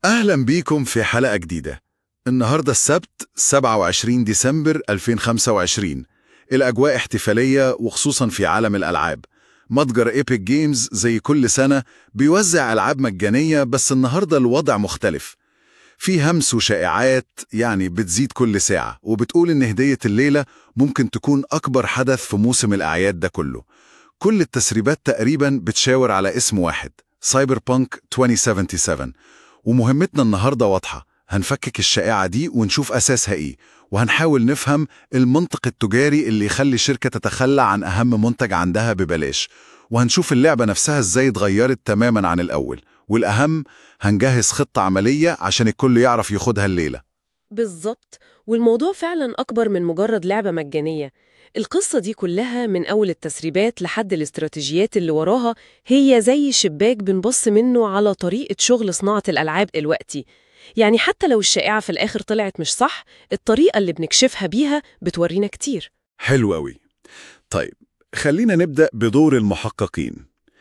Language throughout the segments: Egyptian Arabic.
أهلا بيكم في حلقة جديدة النهاردة السبت 27 ديسمبر 2025 الأجواء احتفالية وخصوصا في عالم الألعاب متجر ايبك جيمز زي كل سنة بيوزع ألعاب مجانية بس النهاردة الوضع مختلف في همس وشائعات يعني بتزيد كل ساعة وبتقول إن هدية الليلة ممكن تكون أكبر حدث في موسم الأعياد ده كله كل التسريبات تقريبا بتشاور على اسم واحد سايبر بانك 2077 ومهمتنا النهاردة واضحة هنفكك الشائعة دي ونشوف أساسها إيه وهنحاول نفهم المنطق التجاري اللي يخلي شركة تتخلى عن أهم منتج عندها ببلاش وهنشوف اللعبة نفسها إزاي اتغيرت تماما عن الأول والأهم هنجهز خطة عملية عشان الكل يعرف ياخدها الليلة بالظبط والموضوع فعلا أكبر من مجرد لعبة مجانية القصة دي كلها من أول التسريبات لحد الاستراتيجيات اللي وراها هي زي شباك بنبص منه على طريقة شغل صناعة الألعاب دلوقتي يعني حتى لو الشائعة في الآخر طلعت مش صح الطريقة اللي بنكشفها بيها بتورينا كتير حلو أوي طيب خلينا نبدأ بدور المحققين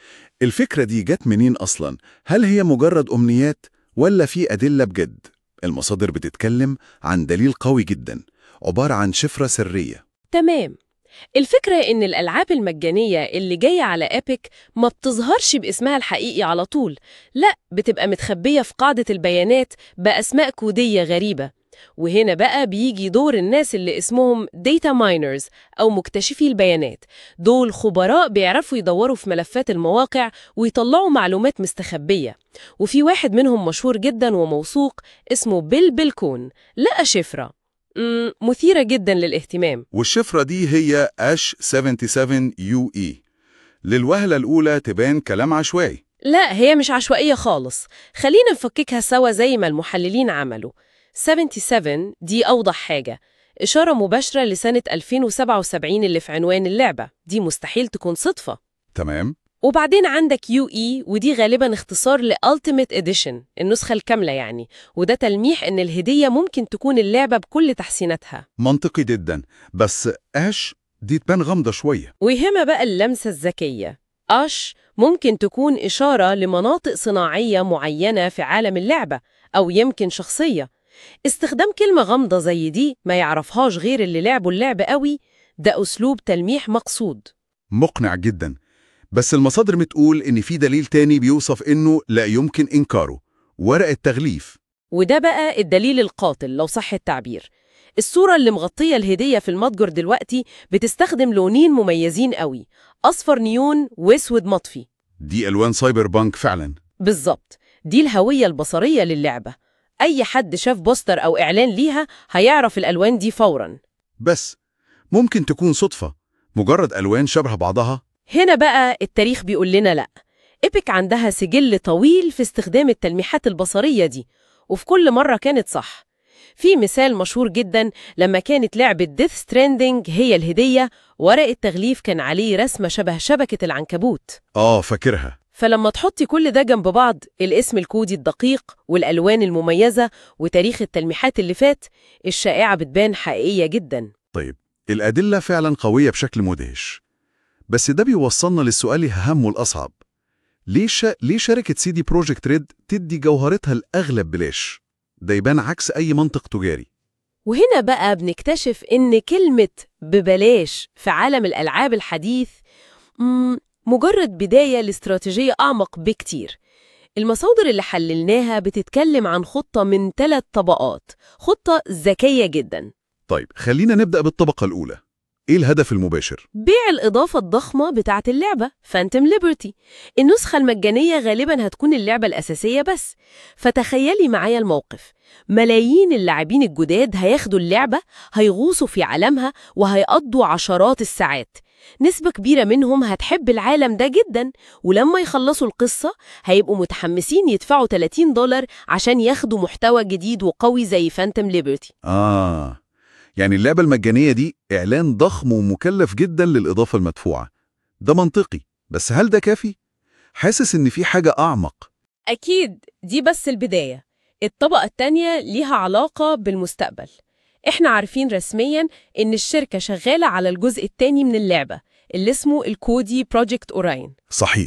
الفكرة دي جت منين أصلا؟ هل هي مجرد أمنيات ولا في أدلة بجد؟ المصادر بتتكلم عن دليل قوي جدا عبارة عن شفرة سرية تمام الفكرة إن الألعاب المجانية اللي جاية على إيبك ما بتظهرش باسمها الحقيقي على طول لا بتبقى متخبية في قاعدة البيانات بأسماء كودية غريبة وهنا بقى بيجي دور الناس اللي اسمهم Data Miners أو مكتشفي البيانات دول خبراء بيعرفوا يدوروا في ملفات المواقع ويطلعوا معلومات مستخبية وفي واحد منهم مشهور جدا وموثوق اسمه بيل بيلكون لقى شفرة مم، مثيرة جدا للاهتمام والشفرة دي هي اش 77 يو اي للوهلة الأولى تبان كلام عشوائي لا هي مش عشوائية خالص خلينا نفككها سوا زي ما المحللين عملوا 77 دي أوضح حاجة إشارة مباشرة لسنة 2077 اللي في عنوان اللعبة دي مستحيل تكون صدفة تمام وبعدين عندك يو اي ودي غالبا اختصار ل Ultimate Edition النسخة الكاملة يعني وده تلميح إن الهدية ممكن تكون اللعبة بكل تحسيناتها منطقي جدا بس اش دي تبان غامضة شوية وهنا بقى اللمسة الذكية أش ممكن تكون إشارة لمناطق صناعية معينة في عالم اللعبة أو يمكن شخصية استخدام كلمة غامضة زي دي ما يعرفهاش غير اللي لعبوا اللعبة قوي ده أسلوب تلميح مقصود مقنع جدا بس المصادر بتقول إن في دليل تاني بيوصف إنه لا يمكن إنكاره ورق التغليف وده بقى الدليل القاتل لو صح التعبير الصورة اللي مغطية الهدية في المتجر دلوقتي بتستخدم لونين مميزين قوي أصفر نيون وأسود مطفي دي ألوان سايبر بانك فعلا بالظبط دي الهوية البصرية للعبة أي حد شاف بوستر أو إعلان ليها هيعرف الألوان دي فوراً بس ممكن تكون صدفة مجرد ألوان شبه بعضها هنا بقى التاريخ بيقول لنا لأ إيبك عندها سجل طويل في استخدام التلميحات البصرية دي وفي كل مرة كانت صح في مثال مشهور جدا لما كانت لعبة ديث ستراندنج هي الهدية ورق التغليف كان عليه رسمة شبه شبكة العنكبوت آه فاكرها فلما تحطي كل ده جنب بعض الاسم الكودي الدقيق والألوان المميزة وتاريخ التلميحات اللي فات الشائعة بتبان حقيقية جدا طيب الأدلة فعلا قوية بشكل مدهش بس ده بيوصلنا للسؤال الأهم والأصعب ليه, ش... ليه شركة سيدي بروجكت ريد تدي جوهرتها الأغلب بلاش؟ ده يبان عكس أي منطق تجاري وهنا بقى بنكتشف إن كلمة ببلاش في عالم الألعاب الحديث مم، مجرد بداية لاستراتيجية أعمق بكتير المصادر اللي حللناها بتتكلم عن خطة من ثلاث طبقات خطة ذكية جدا طيب خلينا نبدأ بالطبقة الأولى إيه الهدف المباشر؟ بيع الإضافة الضخمة بتاعة اللعبة فانتوم ليبرتي النسخة المجانية غالبا هتكون اللعبة الأساسية بس فتخيلي معايا الموقف ملايين اللاعبين الجداد هياخدوا اللعبة هيغوصوا في عالمها وهيقضوا عشرات الساعات نسبة كبيرة منهم هتحب العالم ده جدا ولما يخلصوا القصة هيبقوا متحمسين يدفعوا 30 دولار عشان ياخدوا محتوى جديد وقوي زي فانتوم ليبرتي آه يعني اللعبة المجانية دي إعلان ضخم ومكلف جدا للإضافة المدفوعة ده منطقي بس هل ده كافي؟ حاسس إن في حاجة أعمق أكيد دي بس البداية الطبقة التانية ليها علاقة بالمستقبل إحنا عارفين رسمياً إن الشركة شغالة على الجزء التاني من اللعبة اللي اسمه الكودي بروجكت أوراين صحيح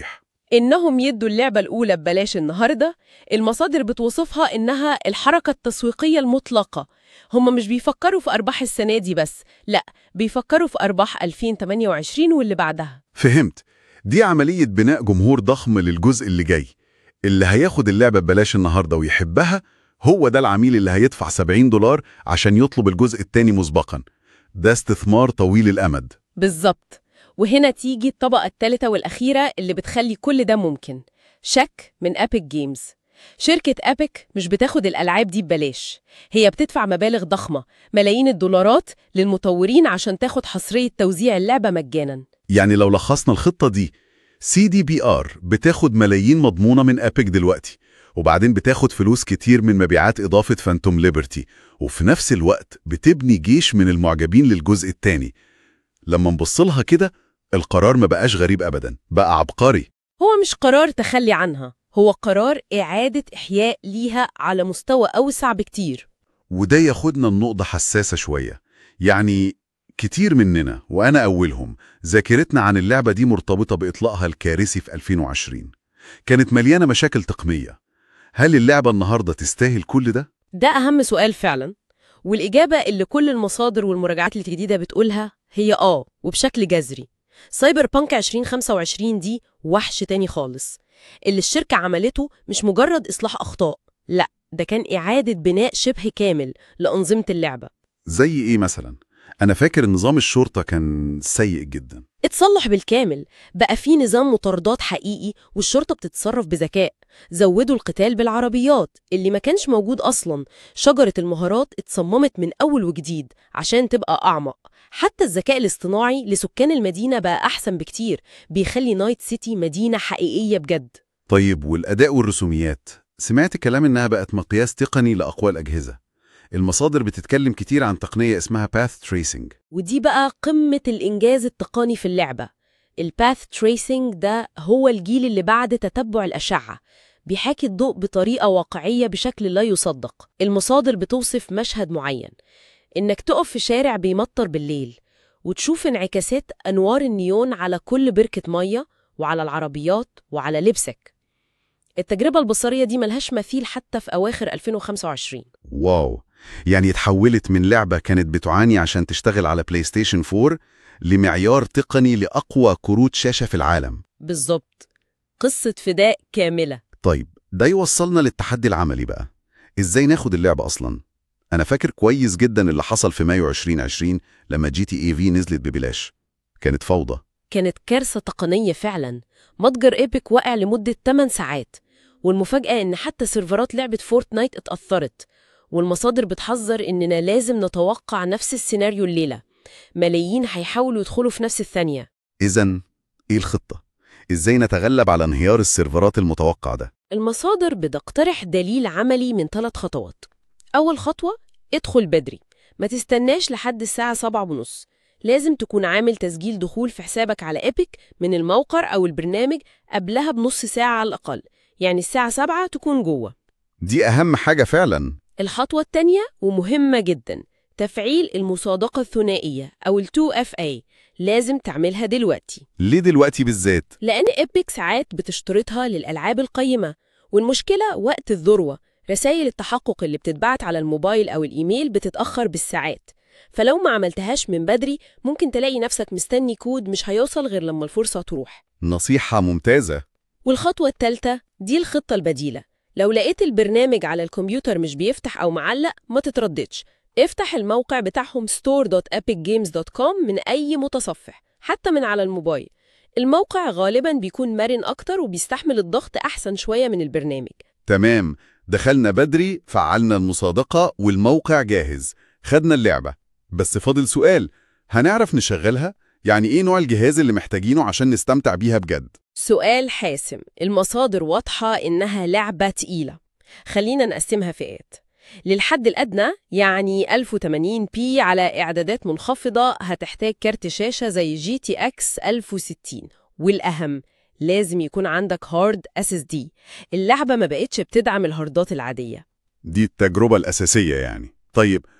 إنهم يدوا اللعبة الأولى ببلاش النهاردة المصادر بتوصفها إنها الحركة التسويقية المطلقة هم مش بيفكروا في أرباح السنة دي بس لا بيفكروا في أرباح 2028 واللي بعدها فهمت دي عملية بناء جمهور ضخم للجزء اللي جاي اللي هياخد اللعبة ببلاش النهاردة ويحبها هو ده العميل اللي هيدفع 70 دولار عشان يطلب الجزء التاني مسبقا ده استثمار طويل الأمد بالظبط وهنا تيجي الطبقة الثالثة والأخيرة اللي بتخلي كل ده ممكن شك من أبيك جيمز شركة أبيك مش بتاخد الألعاب دي ببلاش هي بتدفع مبالغ ضخمة ملايين الدولارات للمطورين عشان تاخد حصرية توزيع اللعبة مجانا يعني لو لخصنا الخطة دي سي دي بي ار بتاخد ملايين مضمونة من أبيك دلوقتي وبعدين بتاخد فلوس كتير من مبيعات إضافة فانتوم ليبرتي وفي نفس الوقت بتبني جيش من المعجبين للجزء التاني لما نبصلها كده القرار ما بقاش غريب أبدا بقى عبقري هو مش قرار تخلي عنها هو قرار إعادة إحياء ليها على مستوى أوسع بكتير وده ياخدنا لنقطة حساسة شوية يعني كتير مننا وأنا أولهم ذاكرتنا عن اللعبة دي مرتبطة بإطلاقها الكارثي في 2020 كانت مليانة مشاكل تقنية هل اللعبة النهاردة تستاهل كل ده؟ ده أهم سؤال فعلا والإجابة اللي كل المصادر والمراجعات الجديدة بتقولها هي آه وبشكل جذري سايبر بانك 2025 دي وحش تاني خالص اللي الشركة عملته مش مجرد إصلاح أخطاء لا ده كان إعادة بناء شبه كامل لأنظمة اللعبة زي إيه مثلا؟ أنا فاكر نظام الشرطة كان سيء جدا اتصلح بالكامل بقى في نظام مطاردات حقيقي والشرطة بتتصرف بذكاء زودوا القتال بالعربيات اللي ما كانش موجود أصلا شجرة المهارات اتصممت من أول وجديد عشان تبقى أعمق حتى الذكاء الاصطناعي لسكان المدينة بقى أحسن بكتير بيخلي نايت سيتي مدينة حقيقية بجد طيب والأداء والرسوميات سمعت كلام إنها بقت مقياس تقني لأقوى الأجهزة المصادر بتتكلم كتير عن تقنية اسمها Path Tracing ودي بقى قمة الإنجاز التقني في اللعبة الباث تريسنج ده هو الجيل اللي بعد تتبع الأشعة بيحاكي الضوء بطريقة واقعية بشكل لا يصدق المصادر بتوصف مشهد معين إنك تقف في شارع بيمطر بالليل وتشوف انعكاسات أنوار النيون على كل بركة مية وعلى العربيات وعلى لبسك التجربة البصرية دي ملهاش مثيل حتى في أواخر 2025 واو يعني اتحولت من لعبة كانت بتعاني عشان تشتغل على بلاي ستيشن 4 لمعيار تقني لأقوى كروت شاشة في العالم بالظبط قصة فداء كاملة طيب ده يوصلنا للتحدي العملي بقى ازاي ناخد اللعبة أصلا أنا فاكر كويس جدا اللي حصل في مايو 2020 لما جي تي اي في نزلت ببلاش كانت فوضى كانت كارثة تقنية فعلا متجر إيبك وقع لمدة 8 ساعات والمفاجأة إن حتى سيرفرات لعبة فورتنايت اتأثرت والمصادر بتحذر إننا لازم نتوقع نفس السيناريو الليلة ملايين هيحاولوا يدخلوا في نفس الثانية إذا إيه الخطة؟ إزاي نتغلب على انهيار السيرفرات المتوقع ده؟ المصادر بتقترح دليل عملي من ثلاث خطوات أول خطوة ادخل بدري ما تستناش لحد الساعة سبعة ونص لازم تكون عامل تسجيل دخول في حسابك على إيبك من الموقع أو البرنامج قبلها بنص ساعة على الأقل يعني الساعة سبعة تكون جوه دي أهم حاجة فعلا الخطوة التانية ومهمة جدا تفعيل المصادقة الثنائية أو ال 2FA لازم تعملها دلوقتي ليه دلوقتي بالذات؟ لأن إيبك ساعات بتشترطها للألعاب القيمة والمشكلة وقت الذروة رسائل التحقق اللي بتتبعت على الموبايل أو الإيميل بتتأخر بالساعات فلو ما عملتهاش من بدري ممكن تلاقي نفسك مستني كود مش هيوصل غير لما الفرصة تروح نصيحة ممتازة والخطوة الثالثة دي الخطة البديلة لو لقيت البرنامج على الكمبيوتر مش بيفتح أو معلق ما تترددش افتح الموقع بتاعهم store.epicgames.com من أي متصفح حتى من على الموبايل الموقع غالبا بيكون مرن أكتر وبيستحمل الضغط أحسن شوية من البرنامج تمام دخلنا بدري فعلنا المصادقة والموقع جاهز خدنا اللعبة بس فاضل سؤال هنعرف نشغلها؟ يعني إيه نوع الجهاز اللي محتاجينه عشان نستمتع بيها بجد؟ سؤال حاسم المصادر واضحة إنها لعبة تقيلة خلينا نقسمها فئات للحد الأدنى يعني 1080p على إعدادات منخفضة هتحتاج كارت شاشة زي جي تي اكس 1060 والأهم لازم يكون عندك هارد اس اس دي اللعبة ما بقتش بتدعم الهاردات العادية دي التجربة الأساسية يعني طيب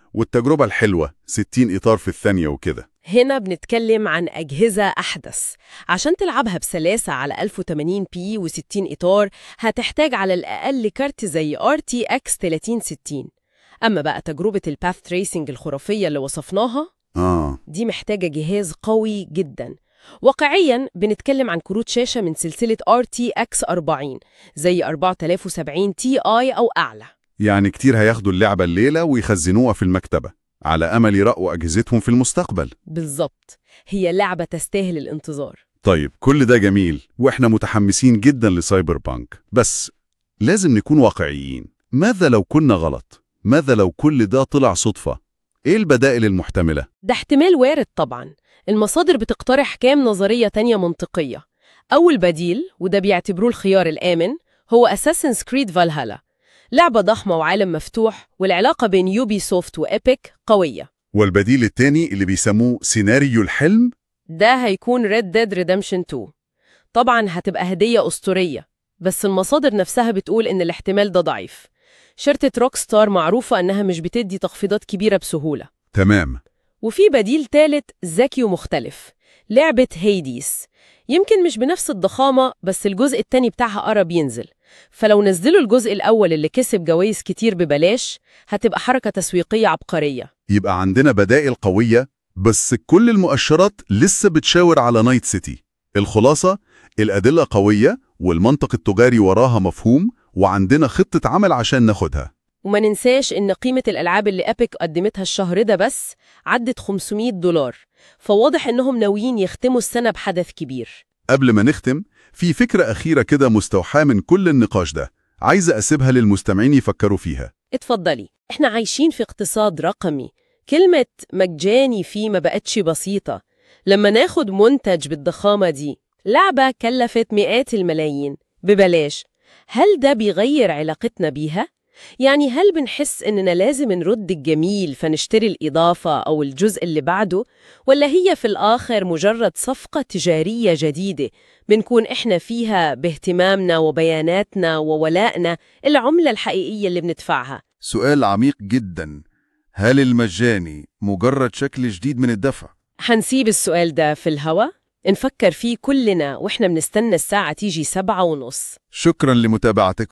والتجربة الحلوة 60 إطار في الثانية وكده هنا بنتكلم عن أجهزة أحدث عشان تلعبها بسلاسة على 1080p و60 إطار هتحتاج على الأقل كارت زي RTX 3060 أما بقى تجربة الباث تريسنج الخرافية اللي وصفناها آه دي محتاجة جهاز قوي جدا واقعيا بنتكلم عن كروت شاشة من سلسلة RTX 40 زي 4070 Ti أو أعلى يعني كتير هياخدوا اللعبة الليلة ويخزنوها في المكتبة على أمل يرقوا أجهزتهم في المستقبل بالظبط هي لعبة تستاهل الانتظار طيب كل ده جميل وإحنا متحمسين جدا لسايبر بانك بس لازم نكون واقعيين ماذا لو كنا غلط؟ ماذا لو كل ده طلع صدفة؟ إيه البدائل المحتملة؟ ده احتمال وارد طبعا المصادر بتقترح كام نظرية تانية منطقية أول بديل وده بيعتبروه الخيار الآمن هو Assassin's Creed Valhalla لعبة ضخمة وعالم مفتوح والعلاقة بين يوبي سوفت وإيبك قوية والبديل التاني اللي بيسموه سيناريو الحلم ده هيكون Red Dead Redemption 2 طبعا هتبقى هدية أسطورية بس المصادر نفسها بتقول إن الاحتمال ده ضعيف شركة روك ستار معروفة إنها مش بتدي تخفيضات كبيرة بسهولة تمام وفي بديل تالت ذكي ومختلف لعبة هيديس يمكن مش بنفس الضخامة بس الجزء التاني بتاعها قرب ينزل فلو نزلوا الجزء الأول اللي كسب جوائز كتير ببلاش هتبقى حركة تسويقية عبقرية يبقى عندنا بدائل قوية بس كل المؤشرات لسه بتشاور على نايت سيتي الخلاصة الأدلة قوية والمنطق التجاري وراها مفهوم وعندنا خطة عمل عشان ناخدها وما ننساش إن قيمة الألعاب اللي أبيك قدمتها الشهر ده بس عدت 500 دولار فواضح إنهم ناويين يختموا السنة بحدث كبير قبل ما نختم في فكرة أخيرة كده مستوحاة من كل النقاش ده عايزة أسيبها للمستمعين يفكروا فيها اتفضلي احنا عايشين في اقتصاد رقمي كلمة مجاني فيه ما بقتش بسيطة لما ناخد منتج بالضخامة دي لعبة كلفت مئات الملايين ببلاش هل ده بيغير علاقتنا بيها؟ يعني هل بنحس إننا لازم نرد الجميل فنشتري الإضافة أو الجزء اللي بعده؟ ولا هي في الآخر مجرد صفقة تجارية جديدة بنكون إحنا فيها باهتمامنا وبياناتنا وولائنا العملة الحقيقية اللي بندفعها؟ سؤال عميق جدا هل المجاني مجرد شكل جديد من الدفع؟ حنسيب السؤال ده في الهوا نفكر فيه كلنا وإحنا بنستنى الساعة تيجي سبعة ونص شكرا لمتابعتكم